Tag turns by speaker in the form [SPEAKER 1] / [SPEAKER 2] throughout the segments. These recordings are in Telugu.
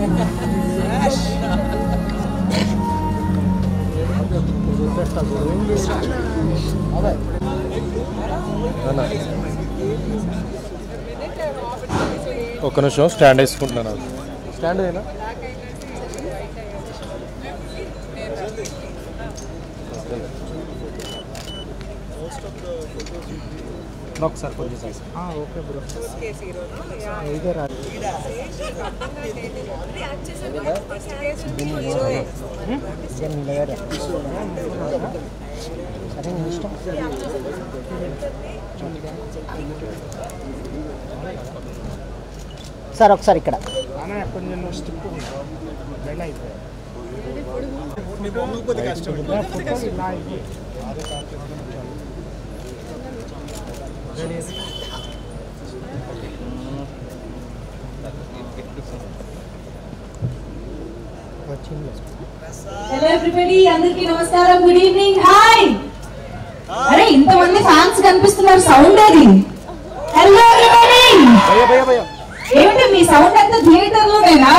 [SPEAKER 1] ఒక్క నిమిషం స్టాండ్ వేసుకుంటున్నాను అది. స్టాండ్ అయినా ఒకసారి కొంచెం
[SPEAKER 2] ఓకే బ్రో ఇదే రాదు సరే నీ ఇష్టం సార్ ఒకసారి ఇక్కడ కొంచెం స్టిప్ బెండ్ అయిపోయాయి ఫోటో ఇలా ఇవ్వు. వచ్చింది
[SPEAKER 3] హలో ఎవ్రీబడి అందరికీ నమస్కారం గుడ్ ఈవినింగ్ హాయ్ అరే ఇంతమంది ఫ్యాన్స్ కనిపిస్తున్నారు సౌండ్ అది హలో ఎవ్రీబడి
[SPEAKER 1] భయ్యా భయ్యా భయ్యా
[SPEAKER 3] ఏమిటి మీ సౌండ్ అంతా థియేటర్ లోనేనా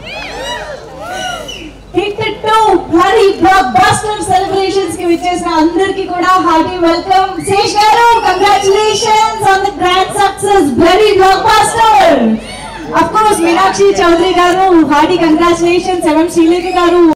[SPEAKER 3] హిట్ టు హరి బ్లాక్ బస్టర్ సెలబ్రేషన్స్ కి విచ్చేసిన అందరికీ కూడా hearty welcome Sesh garu congratulations on the grand success very blockbuster of course Meenakshi Chaudhary garu hearty congratulations MM Srilekha గారు